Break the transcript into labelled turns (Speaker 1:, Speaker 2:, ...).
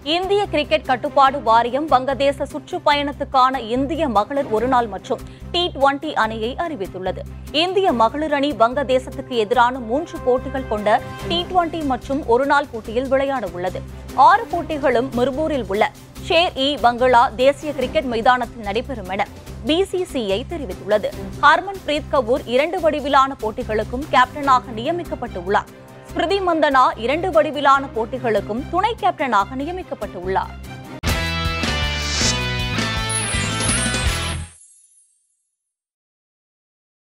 Speaker 1: இந்திய கிரிக்கெட் கட்டுப்பாடு வாரியம் வங்கதேச சுற்றுப்பயணத்துக்கான இந்திய மகளிர் ஒருநாள் மற்றும் டி டுவெண்டி அணியை அறிவித்துள்ளது இந்திய மகளிர் அணி வங்கதேசத்துக்கு எதிரான மூன்று போட்டிகள் கொண்ட டி டுவெண்டி மற்றும் ஒருநாள் போட்டியில் விளையாட உள்ளது ஆறு போட்டிகளும் மிர்பூரில் உள்ள ஷேர் இ பங்களா தேசிய கிரிக்கெட் மைதானத்தில் நடைபெறும் என பிசிசிஐ தெரிவித்துள்ளது ஹர்மன் பிரீத் கபூர் இரண்டு வடிவிலான போட்டிகளுக்கும் கேப்டனாக நியமிக்கப்பட்டுள்ளார் ஸ்மிருதி மந்தனா இரண்டு வடிவிலான போட்டிகளுக்கும் துணை கேப்டனாக நியமிக்கப்பட்டுள்ளார்